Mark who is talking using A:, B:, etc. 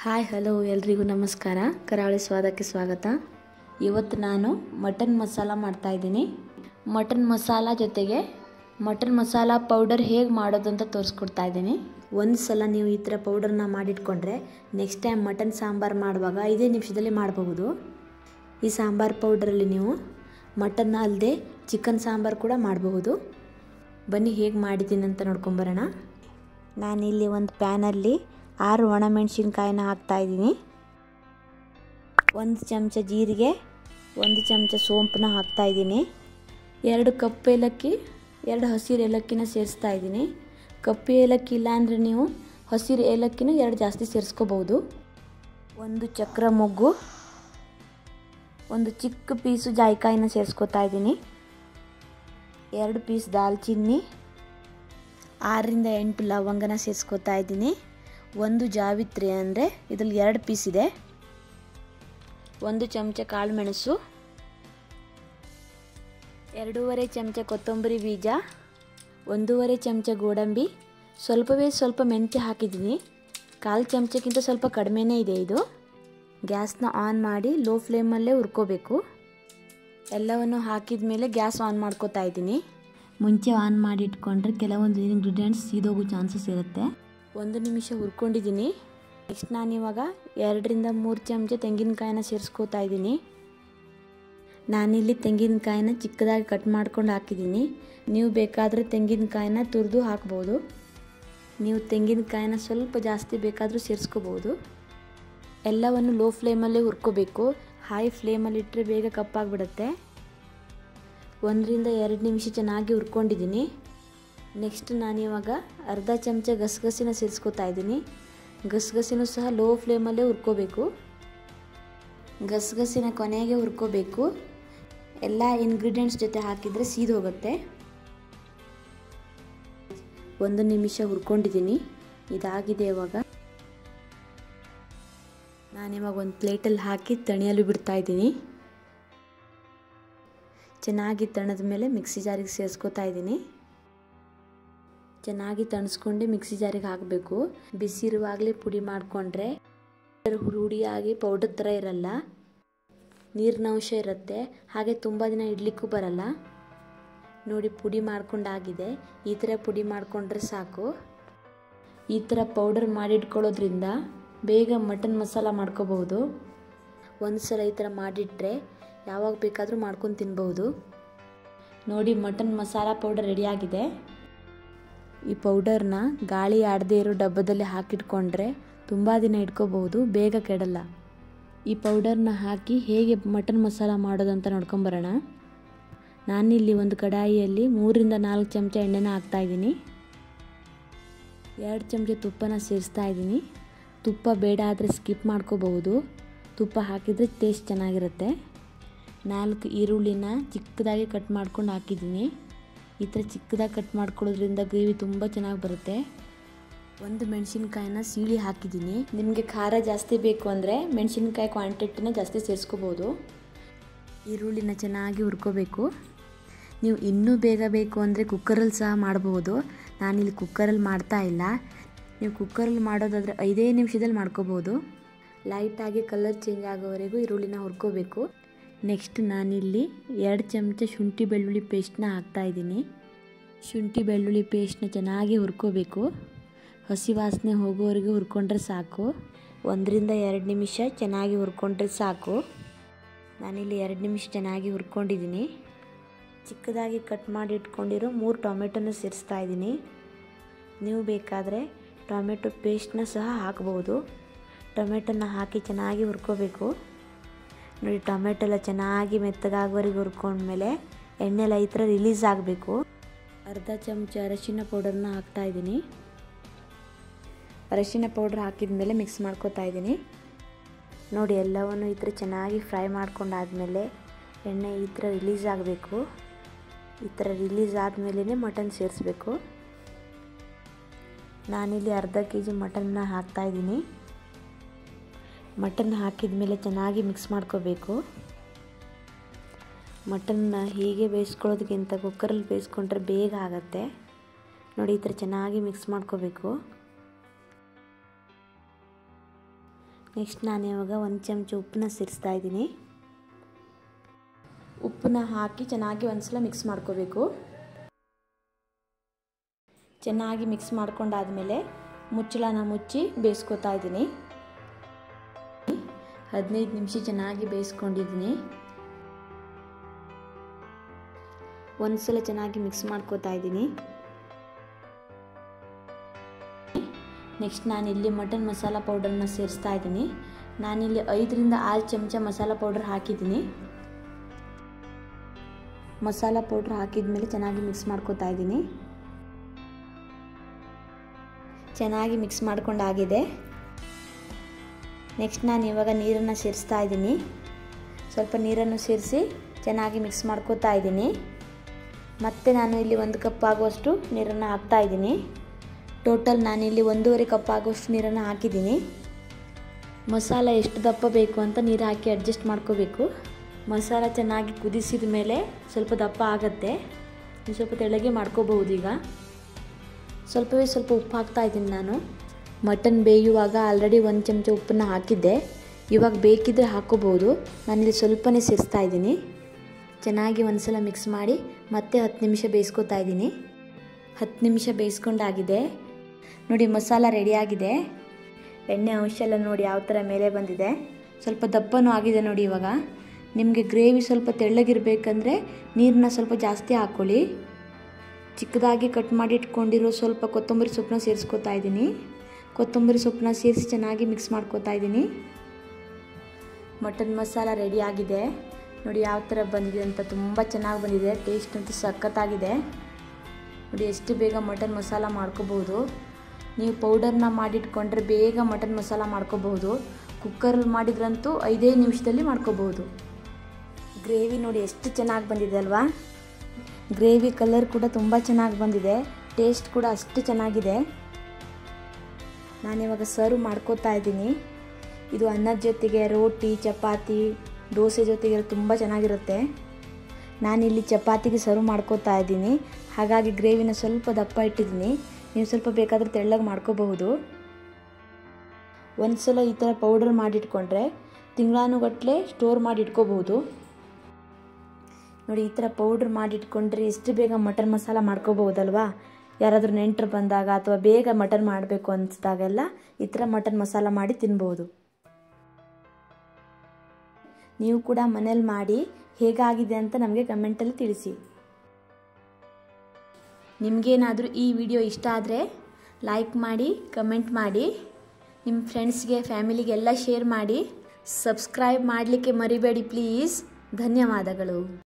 A: hi hello ಎಲ್ರಿಗೂ ನಮಸ್ಕಾರ ಕರಾವಳಿ ಸ್ವಾದಕ್ಕೆ ಸ್ವಾಗತ ಇವತ್ತು ನಾನು ಮಟನ್ ಮಸಾಲ ಮಾಡ್ತಾಯಿದ್ದೀನಿ ಮಟನ್ ಮಸಾಲ ಜೊತೆಗೆ ಮಟನ್ ಮಸಾಲ ಪೌಡರ್ ಹೇಗೆ ಮಾಡೋದು ಅಂತ ತೋರಿಸ್ಕೊಡ್ತಾ ಇದ್ದೀನಿ ಒಂದು ಸಲ ನೀವು ಈ ಥರ ಪೌಡರ್ನ ಮಾಡಿಟ್ಕೊಂಡ್ರೆ ನೆಕ್ಸ್ಟ್ ಟೈಮ್ ಮಟನ್ ಸಾಂಬಾರು ಮಾಡುವಾಗ ಐದೇ ನಿಮಿಷದಲ್ಲಿ ಮಾಡಬಹುದು ಈ ಸಾಂಬಾರು ಪೌಡರಲ್ಲಿ ನೀವು ಮಟನ್ನ ಅಲ್ಲದೆ ಚಿಕನ್ ಸಾಂಬಾರು ಕೂಡ ಮಾಡಬಹುದು ಬನ್ನಿ ಹೇಗೆ ಮಾಡಿದ್ದೀನಿ ಅಂತ ನೋಡ್ಕೊಂಬರೋಣ ನಾನಿಲ್ಲಿ ಒಂದು ಪ್ಯಾನಲ್ಲಿ ಆರು ಒಣಮೆಣಸಿನ್ಕಾಯಿನ ಹಾಕ್ತಾಯಿದ್ದೀನಿ ಒಂದು ಚಮಚ ಜೀರಿಗೆ ಒಂದು ಚಮಚ ಸೋಂಪನ್ನ ಹಾಕ್ತಾಯಿದ್ದೀನಿ ಎರಡು ಕಪ್ಪು ಏಲಕ್ಕಿ ಎರಡು ಹಸಿರು ಏಲಕ್ಕಿನ ಸೇರಿಸ್ತಾ ಇದ್ದೀನಿ ಕಪ್ಪು ಏಲಕ್ಕಿ ಇಲ್ಲ ಅಂದರೆ ನೀವು ಹಸಿರು ಏಲಕ್ಕಿನ ಎರಡು ಜಾಸ್ತಿ ಸೇರಿಸ್ಕೋಬೋದು ಒಂದು ಚಕ್ರ ಮೊಗ್ಗು ಒಂದು ಚಿಕ್ಕ ಪೀಸು ಜಾಯಿಕಾಯಿನ ಸೇರಿಸ್ಕೊತಾ ಇದ್ದೀನಿ ಎರಡು ಪೀಸ್ ದಾಲ್ಚಿನ್ನಿ ಆರರಿಂದ ಎಂಟು ಲವಂಗನ ಸೇರಿಸ್ಕೊತಾ ಇದ್ದೀನಿ ಒಂದು ಜಾವಿತ್ರಿ ಅಂದರೆ ಇದರಲ್ಲಿ ಎರಡು ಪೀಸ್ ಇದೆ ಒಂದು ಚಮಚ ಕಾಳು ಮೆಣಸು ಎರಡೂವರೆ ಚಮಚ ಕೊತ್ತಂಬರಿ ಬೀಜ ಒಂದೂವರೆ ಚಮಚ ಗೋಡಂಬಿ ಸ್ವಲ್ಪವೇ ಸ್ವಲ್ಪ ಮೆಂತ್ಯ ಹಾಕಿದ್ದೀನಿ ಕಾಲು ಚಮಚಕ್ಕಿಂತ ಸ್ವಲ್ಪ ಕಡಿಮೆನೇ ಇದೆ ಇದು ಗ್ಯಾಸ್ನ ಆನ್ ಮಾಡಿ ಲೋ ಫ್ಲೇಮಲ್ಲೇ ಹುರ್ಕೋಬೇಕು ಎಲ್ಲವನ್ನು ಹಾಕಿದ ಮೇಲೆ ಗ್ಯಾಸ್ ಆನ್ ಮಾಡ್ಕೋತಾ ಇದ್ದೀನಿ ಮುಂಚೆ ಆನ್ ಮಾಡಿ ಇಟ್ಕೊಂಡ್ರೆ ಕೆಲವೊಂದು ಇಂಗ್ರೀಡಿಯೆಂಟ್ಸ್ ಸೀದೋಗೋ ಚಾನ್ಸಸ್ ಇರುತ್ತೆ ಒಂದು ನಿಮಿಷ ಹುರ್ಕೊಂಡಿದ್ದೀನಿ ನೆಕ್ಸ್ಟ್ ನಾನಿವಾಗ ಎರಡರಿಂದ ಮೂರು ಚಮಚ ತೆಂಗಿನಕಾಯಿನ ಸೇರಿಸ್ಕೋತಾ ಇದ್ದೀನಿ ನಾನಿಲ್ಲಿ ತೆಂಗಿನಕಾಯಿನ ಚಿಕ್ಕದಾಗಿ ಕಟ್ ಮಾಡ್ಕೊಂಡು ಹಾಕಿದ್ದೀನಿ ನೀವು ಬೇಕಾದರೆ ತೆಂಗಿನಕಾಯಿನ ತುರಿದು ಹಾಕ್ಬೋದು ನೀವು ತೆಂಗಿನಕಾಯಿನ ಸ್ವಲ್ಪ ಜಾಸ್ತಿ ಬೇಕಾದರೂ ಸೇರಿಸ್ಕೋಬೋದು ಎಲ್ಲವನ್ನು ಲೋ ಫ್ಲೇಮಲ್ಲೇ ಹುರ್ಕೋಬೇಕು ಹೈ ಫ್ಲೇಮಲ್ಲಿ ಇಟ್ಟರೆ ಬೇಗ ಕಪ್ಪಾಗಿಬಿಡುತ್ತೆ ಒಂದರಿಂದ ಎರಡು ನಿಮಿಷ ಚೆನ್ನಾಗಿ ಹುರ್ಕೊಂಡಿದ್ದೀನಿ ನೆಕ್ಸ್ಟ್ ನಾನಿವಾಗ ಅರ್ಧ ಚಮಚ ಗಸಗಸಿನ ಸೇರಿಸ್ಕೊತಾ ಇದ್ದೀನಿ ಗಸಗಸಿನೂ ಸಹ ಲೋ ಫ್ಲೇಮಲ್ಲೇ ಹುರ್ಕೋಬೇಕು ಗಸಗಸಿನ ಕೊನೆಗೆ ಹುರ್ಕೋಬೇಕು ಎಲ್ಲ ಇಂಗ್ರೀಡಿಯೆಂಟ್ಸ್ ಜೊತೆ ಹಾಕಿದರೆ ಸೀದು ಹೋಗುತ್ತೆ ಒಂದು ನಿಮಿಷ ಹುರ್ಕೊಂಡಿದ್ದೀನಿ ಇದಾಗಿದೆ ಇವಾಗ ನಾನಿವಾಗ ಒಂದು ಪ್ಲೇಟಲ್ಲಿ ಹಾಕಿ ತಣಿಯಲು ಬಿಡ್ತಾ ಇದ್ದೀನಿ ಚೆನ್ನಾಗಿ ತಣದ ಮೇಲೆ ಮಿಕ್ಸಿ ಜಾರಿಗೆ ಸೇರಿಸ್ಕೊತಾ ಇದ್ದೀನಿ ಚೆನ್ನಾಗಿ ತಣಿಸ್ಕೊಂಡೆ ಮಿಕ್ಸಿ ಜಾರಿಗೆ ಹಾಕಬೇಕು ಬಿಸಿ ಇರುವಾಗಲೇ ಪುಡಿ ಮಾಡಿಕೊಂಡ್ರೆ ಹುಡಿಯಾಗಿ ಪೌಡರ್ ಥರ ಇರಲ್ಲ ನೀರಿನ ಅಂಶ ಇರುತ್ತೆ ಹಾಗೆ ತುಂಬ ದಿನ ಇಡ್ಲಿಕ್ಕೂ ಬರಲ್ಲ ನೋಡಿ ಪುಡಿ ಮಾಡ್ಕೊಂಡಾಗಿದೆ ಈ ಥರ ಪುಡಿ ಮಾಡಿಕೊಂಡ್ರೆ ಸಾಕು ಈ ಥರ ಪೌಡರ್ ಮಾಡಿಟ್ಕೊಳ್ಳೋದ್ರಿಂದ ಬೇಗ ಮಟನ್ ಮಸಾಲ ಮಾಡ್ಕೋಬಹುದು ಒಂದು ಸಲ ಈ ಥರ ಮಾಡಿಟ್ರೆ ಯಾವಾಗ ಬೇಕಾದರೂ ಮಾಡ್ಕೊಂಡು ತಿನ್ಬಹುದು ನೋಡಿ ಮಟನ್ ಮಸಾಲ ಪೌಡರ್ ರೆಡಿಯಾಗಿದೆ ಈ ಪೌಡರ್ನ ಗಾಳಿ ಆಡದೇ ಇರೋ ಡಬ್ಬದಲ್ಲಿ ಹಾಕಿಟ್ಕೊಂಡ್ರೆ ತುಂಬ ದಿನ ಇಟ್ಕೋಬಹುದು ಬೇಗ ಕೆಡಲ್ಲ ಈ ಪೌಡರ್ನ ಹಾಕಿ ಹೇಗೆ ಮಟನ್ ಮಸಾಲ ಮಾಡೋದು ಅಂತ ನೋಡ್ಕೊಂಬರೋಣ ನಾನಿಲ್ಲಿ ಒಂದು ಕಡಾಯಿಯಲ್ಲಿ ಮೂರಿಂದ ನಾಲ್ಕು ಚಮಚ ಎಣ್ಣೆನ ಹಾಕ್ತಾಯಿದ್ದೀನಿ ಎರಡು ಚಮಚ ತುಪ್ಪನ ಸೇರಿಸ್ತಾ ಇದ್ದೀನಿ ತುಪ್ಪ ಬೇಡ ಆದರೆ ಸ್ಕಿಪ್ ಮಾಡ್ಕೋಬಹುದು ತುಪ್ಪ ಹಾಕಿದರೆ ಟೇಸ್ಟ್ ಚೆನ್ನಾಗಿರುತ್ತೆ ನಾಲ್ಕು ಈರುಳ್ಳಿನ ಚಿಕ್ಕದಾಗಿ ಕಟ್ ಮಾಡ್ಕೊಂಡು ಹಾಕಿದ್ದೀನಿ ಈ ಥರ ಚಿಕ್ಕದಾಗಿ ಕಟ್ ಮಾಡ್ಕೊಳ್ಳೋದ್ರಿಂದ ಗ್ರೇವಿ ತುಂಬ ಚೆನ್ನಾಗಿ ಬರುತ್ತೆ ಒಂದು ಮೆಣಸಿನ್ಕಾಯಿನ ಸೀಳಿ ಹಾಕಿದ್ದೀನಿ ನಿಮಗೆ ಖಾರ ಜಾಸ್ತಿ ಬೇಕು ಅಂದರೆ ಮೆಣಸಿನ್ಕಾಯಿ ಕ್ವಾಂಟಿಟಿನ ಜಾಸ್ತಿ ಸೇರಿಸ್ಕೋಬೋದು ಈರುಳ್ಳಿನ ಚೆನ್ನಾಗಿ ಹುರ್ಕೋಬೇಕು ನೀವು ಇನ್ನೂ ಬೇಗ ಬೇಕು ಅಂದರೆ ಕುಕ್ಕರಲ್ಲಿ ಸಹ ಮಾಡ್ಬೋದು ನಾನಿಲ್ಲಿ ಕುಕ್ಕರಲ್ಲಿ ಮಾಡ್ತಾ ಇಲ್ಲ ನೀವು ಕುಕ್ಕರಲ್ಲಿ ಮಾಡೋದಾದರೆ ಐದೇ ನಿಮಿಷದಲ್ಲಿ ಮಾಡ್ಕೋಬೋದು ಲೈಟಾಗಿ ಕಲರ್ ಚೇಂಜ್ ಆಗೋವರೆಗೂ ಈರುಳ್ಳಿನ ಹುರ್ಕೋಬೇಕು ನೆಕ್ಸ್ಟ್ ನಾನಿಲ್ಲಿ ಎರಡು ಚಮಚ ಶುಂಠಿ ಬೆಳ್ಳುಳ್ಳಿ ಪೇಸ್ಟ್ನ ಹಾಕ್ತಾಯಿದ್ದೀನಿ ಶುಂಠಿ ಬೆಳ್ಳುಳ್ಳಿ ಪೇಸ್ಟ್ನ ಚೆನ್ನಾಗಿ ಹುರ್ಕೋಬೇಕು ಹಸಿ ವಾಸನೆ ಹೋಗೋವರೆಗೂ ಹುರ್ಕೊಂಡ್ರೆ ಸಾಕು ಒಂದರಿಂದ ಎರಡು ನಿಮಿಷ ಚೆನ್ನಾಗಿ ಹುರ್ಕೊಂಡ್ರೆ ಸಾಕು ನಾನಿಲ್ಲಿ ಎರಡು ನಿಮಿಷ ಚೆನ್ನಾಗಿ ಹುರ್ಕೊಂಡಿದ್ದೀನಿ ಚಿಕ್ಕದಾಗಿ ಕಟ್ ಮಾಡಿ ಇಟ್ಕೊಂಡಿರೋ ಮೂರು ಟೊಮೆಟೊನ ಸೇರಿಸ್ತಾ ಇದ್ದೀನಿ ನೀವು ಬೇಕಾದರೆ ಟೊಮೆಟೊ ಪೇಸ್ಟ್ನ ಸಹ ಹಾಕ್ಬೋದು ಟೊಮೆಟೊನ ಹಾಕಿ ಚೆನ್ನಾಗಿ ಹುರ್ಕೋಬೇಕು ನೋಡಿ ಟೊಮೆಟೊ ಎಲ್ಲ ಚೆನ್ನಾಗಿ ಮೆತ್ತಗಾಗೋವರೆಗೆ ಹುರ್ಕೊಂಡ್ಮೇಲೆ ಎಣ್ಣೆಲ್ಲ ಈ ಥರ ರಿಲೀಸ್ ಆಗಬೇಕು ಅರ್ಧ ಚಮಚ ಅರಶಿನ ಪೌಡರ್ನ ಹಾಕ್ತಾಯಿದ್ದೀನಿ ಅರಶಿನ ಪೌಡ್ರ್ ಹಾಕಿದ ಮೇಲೆ ಮಿಕ್ಸ್ ಮಾಡ್ಕೋತಾ ಇದ್ದೀನಿ ನೋಡಿ ಎಲ್ಲವನ್ನು ಈ ಥರ ಚೆನ್ನಾಗಿ ಫ್ರೈ ಮಾಡ್ಕೊಂಡಾದಮೇಲೆ ಎಣ್ಣೆ ಈ ಥರ ರಿಲೀಸ್ ಆಗಬೇಕು ಈ ಥರ ರಿಲೀಸ್ ಆದಮೇಲೆ ಮಟನ್ ಸೇರಿಸ್ಬೇಕು ನಾನಿಲ್ಲಿ ಅರ್ಧ ಕೆ ಜಿ ಮಟನ್ನ ಹಾಕ್ತಾಯಿದ್ದೀನಿ ಮಟನ್ ಹಾಕಿದ ಮೇಲೆ ಚೆನ್ನಾಗಿ ಮಿಕ್ಸ್ ಮಾಡ್ಕೋಬೇಕು ಮಟನ್ನ ಹೀಗೆ ಬೇಯಿಸ್ಕೊಳ್ಳೋದಕ್ಕಿಂತ ಕುಕ್ಕರಲ್ಲಿ ಬೇಯಿಸ್ಕೊಂಡ್ರೆ ಬೇಗ ಆಗುತ್ತೆ ನೋಡಿ ಈ ಥರ ಚೆನ್ನಾಗಿ ಮಿಕ್ಸ್ ಮಾಡ್ಕೋಬೇಕು ನೆಕ್ಸ್ಟ್ ನಾನು ಇವಾಗ ಒಂದು ಚಮಚ ಉಪ್ಪನ್ನ ಸೇರಿಸ್ತಾ ಇದ್ದೀನಿ ಉಪ್ಪನ್ನ ಹಾಕಿ ಚೆನ್ನಾಗಿ ಒಂದ್ಸಲ ಮಿಕ್ಸ್ ಮಾಡ್ಕೋಬೇಕು ಚೆನ್ನಾಗಿ ಮಿಕ್ಸ್ ಮಾಡ್ಕೊಂಡಾದಮೇಲೆ ಮುಚ್ಚಳನ ಮುಚ್ಚಿ ಬೇಯಿಸ್ಕೊತಾ ಇದ್ದೀನಿ ಹದಿನೈದು ನಿಮಿಷ ಚೆನ್ನಾಗಿ ಬೇಯಿಸ್ಕೊಂಡಿದ್ದೀನಿ ಒಂದ್ಸಲ ಚೆನ್ನಾಗಿ ಮಿಕ್ಸ್ ಮಾಡ್ಕೋತಾ ಇದ್ದೀನಿ ನೆಕ್ಸ್ಟ್ ನಾನಿಲ್ಲಿ ಮಟನ್ ಮಸಾಲ ಪೌಡರ್ನ ಸೇರಿಸ್ತಾ ಇದ್ದೀನಿ ನಾನಿಲ್ಲಿ ಐದರಿಂದ ಆರು ಚಮಚ ಮಸಾಲ ಪೌಡರ್ ಹಾಕಿದ್ದೀನಿ ಮಸಾಲ ಪೌಡ್ರ್ ಹಾಕಿದ ಮೇಲೆ ಚೆನ್ನಾಗಿ ಮಿಕ್ಸ್ ಮಾಡ್ಕೋತಾ ಇದ್ದೀನಿ ಚೆನ್ನಾಗಿ ಮಿಕ್ಸ್ ಮಾಡ್ಕೊಂಡಾಗಿದೆ ನೆಕ್ಸ್ಟ್ ನಾನು ಇವಾಗ ನೀರನ್ನು ಸೇರಿಸ್ತಾ ಇದ್ದೀನಿ ಸ್ವಲ್ಪ ನೀರನ್ನು ಸೇರಿಸಿ ಚೆನ್ನಾಗಿ ಮಿಕ್ಸ್ ಮಾಡ್ಕೋತಾ ಇದ್ದೀನಿ ಮತ್ತು ನಾನು ಇಲ್ಲಿ ಒಂದು ಕಪ್ ಆಗುವಷ್ಟು ನೀರನ್ನು ಹಾಕ್ತಾ ಇದ್ದೀನಿ ಟೋಟಲ್ ನಾನಿಲ್ಲಿ ಒಂದೂವರೆ ಕಪ್ ಆಗುವಷ್ಟು ನೀರನ್ನು ಹಾಕಿದ್ದೀನಿ ಮಸಾಲ ಎಷ್ಟು ದಪ್ಪ ಬೇಕು ಅಂತ ನೀರು ಹಾಕಿ ಅಡ್ಜಸ್ಟ್ ಮಾಡ್ಕೋಬೇಕು ಮಸಾಲ ಚೆನ್ನಾಗಿ ಕುದಿಸಿದ ಮೇಲೆ ಸ್ವಲ್ಪ ದಪ್ಪ ಆಗುತ್ತೆ ಸ್ವಲ್ಪ ತೆಳ್ಳಗೆ ಮಾಡ್ಕೋಬಹುದು ಈಗ ಸ್ವಲ್ಪವೇ ಸ್ವಲ್ಪ ಉಪ್ಪು ಹಾಕ್ತಾ ಇದ್ದೀನಿ ನಾನು ಮಟನ್ ಬೇಯುವಾಗ ಆಲ್ರೆಡಿ ಒಂದು ಚಮಚ ಉಪ್ಪನ್ನು ಹಾಕಿದ್ದೆ ಇವಾಗ ಬೇಕಿದ್ದರೆ ಹಾಕ್ಕೋಬೋದು ನಾನಿಲ್ಲಿ ಸ್ವಲ್ಪನೇ ಸೇರಿಸ್ತಾ ಇದ್ದೀನಿ ಚೆನ್ನಾಗಿ ಒಂದು ಸಲ ಮಿಕ್ಸ್ ಮಾಡಿ ಮತ್ತೆ ಹತ್ತು ನಿಮಿಷ ಬೇಯಿಸ್ಕೊತಾ ಇದ್ದೀನಿ ಹತ್ತು ನಿಮಿಷ ಬೇಯಿಸ್ಕೊಂಡಾಗಿದೆ ನೋಡಿ ಮಸಾಲ ರೆಡಿಯಾಗಿದೆ ಎಣ್ಣೆ ಅಂಶ ಎಲ್ಲ ನೋಡಿ ಯಾವ ಥರ ಮೇಲೆ ಬಂದಿದೆ ಸ್ವಲ್ಪ ದಪ್ಪನೂ ಆಗಿದೆ ನೋಡಿ ಇವಾಗ ನಿಮಗೆ ಗ್ರೇವಿ ಸ್ವಲ್ಪ ತೆಳ್ಳಗಿರಬೇಕಂದ್ರೆ ನೀರನ್ನ ಸ್ವಲ್ಪ ಜಾಸ್ತಿ ಹಾಕ್ಕೊಳ್ಳಿ ಚಿಕ್ಕದಾಗಿ ಕಟ್ ಮಾಡಿ ಇಟ್ಕೊಂಡಿರೋ ಸ್ವಲ್ಪ ಕೊತ್ತಂಬರಿ ಸೊಪ್ಪನ್ನ ಸೇರಿಸ್ಕೊತಾ ಇದ್ದೀನಿ ಕೊತ್ತಂಬರಿ ಸೊಪ್ಪನ್ನ ಸೇರಿಸಿ ಚೆನ್ನಾಗಿ ಮಿಕ್ಸ್ ಮಾಡ್ಕೋತಾ ಇದ್ದೀನಿ ಮಟನ್ ಮಸಾಲ ರೆಡಿ ಆಗಿದೆ ನೋಡಿ ಯಾವ ಥರ ಬಂದಿದೆ ಅಂತ ತುಂಬ ಚೆನ್ನಾಗಿ ಬಂದಿದೆ ಟೇಸ್ಟ್ ಅಂತೂ ಸಖತ್ತಾಗಿದೆ ನೋಡಿ ಎಷ್ಟು ಬೇಗ ಮಟನ್ ಮಸಾಲ ಮಾಡ್ಕೋಬೋದು ನೀವು ಪೌಡರ್ನ ಮಾಡಿಟ್ಕೊಂಡ್ರೆ ಬೇಗ ಮಟನ್ ಮಸಾಲ ಮಾಡ್ಕೋಬಹುದು ಕುಕ್ಕರಲ್ಲಿ ಮಾಡಿದ್ರಂತೂ ಐದೇ ನಿಮಿಷದಲ್ಲಿ ಮಾಡ್ಕೋಬಹುದು ಗ್ರೇವಿ ನೋಡಿ ಎಷ್ಟು ಚೆನ್ನಾಗಿ ಬಂದಿದೆ ಅಲ್ವಾ ಗ್ರೇವಿ ಕಲರ್ ಕೂಡ ತುಂಬ ಚೆನ್ನಾಗಿ ಬಂದಿದೆ ಟೇಸ್ಟ್ ಕೂಡ ಅಷ್ಟು ಚೆನ್ನಾಗಿದೆ ನಾನಿವಾಗ ಸರ್ವ್ ಮಾಡ್ಕೋತಾ ಇದ್ದೀನಿ ಇದು ಅನ್ನದ ಜೊತೆಗೆ ರೋಟಿ ಚಪಾತಿ ದೋಸೆ ಜೊತೆಗೆ ತುಂಬ ಚೆನ್ನಾಗಿರುತ್ತೆ ನಾನಿಲ್ಲಿ ಚಪಾತಿಗೆ ಸರ್ವ್ ಮಾಡ್ಕೋತಾ ಇದ್ದೀನಿ ಹಾಗಾಗಿ ಗ್ರೇವಿನ ಸ್ವಲ್ಪ ದಪ್ಪ ಇಟ್ಟಿದ್ದೀನಿ ನೀವು ಸ್ವಲ್ಪ ಬೇಕಾದರೆ ತೆಳ್ಳಗೆ ಮಾಡ್ಕೋಬಹುದು ಒಂದು ಸಲ ಈ ಥರ ಪೌಡರ್ ಮಾಡಿಟ್ಕೊಂಡ್ರೆ ತಿಂಗಳಾನುಗಟ್ಟಲೆ ಸ್ಟೋರ್ ಮಾಡಿ ಇಟ್ಕೋಬಹುದು ನೋಡಿ ಈ ಥರ ಪೌಡ್ರ್ ಮಾಡಿಟ್ಕೊಂಡ್ರೆ ಎಷ್ಟು ಬೇಗ ಮಟನ್ ಮಸಾಲ ಮಾಡ್ಕೋಬಹುದಲ್ವಾ ಯಾರಾದರೂ ನೆಂಟರು ಬಂದಾಗ ಅಥವಾ ಬೇಗ ಮಟನ್ ಮಾಡಬೇಕು ಅನಿಸ್ದಾಗೆಲ್ಲ ಈ ಥರ ಮಟನ್ ಮಸಾಲ ಮಾಡಿ ತಿನ್ಬೋದು ನೀವು ಕೂಡ ಮನೇಲಿ ಮಾಡಿ ಹೇಗಾಗಿದೆ ಅಂತ ನಮಗೆ ಕಮೆಂಟಲ್ಲಿ ತಿಳಿಸಿ ನಿಮಗೇನಾದರೂ ಈ ವಿಡಿಯೋ ಇಷ್ಟ ಆದರೆ ಲೈಕ್ ಮಾಡಿ ಕಮೆಂಟ್ ಮಾಡಿ ನಿಮ್ಮ ಫ್ರೆಂಡ್ಸ್ಗೆ ಫ್ಯಾಮಿಲಿಗೆಲ್ಲ ಶೇರ್ ಮಾಡಿ ಸಬ್ಸ್ಕ್ರೈಬ್ ಮಾಡಲಿಕ್ಕೆ ಮರಿಬೇಡಿ ಪ್ಲೀಸ್ ಧನ್ಯವಾದಗಳು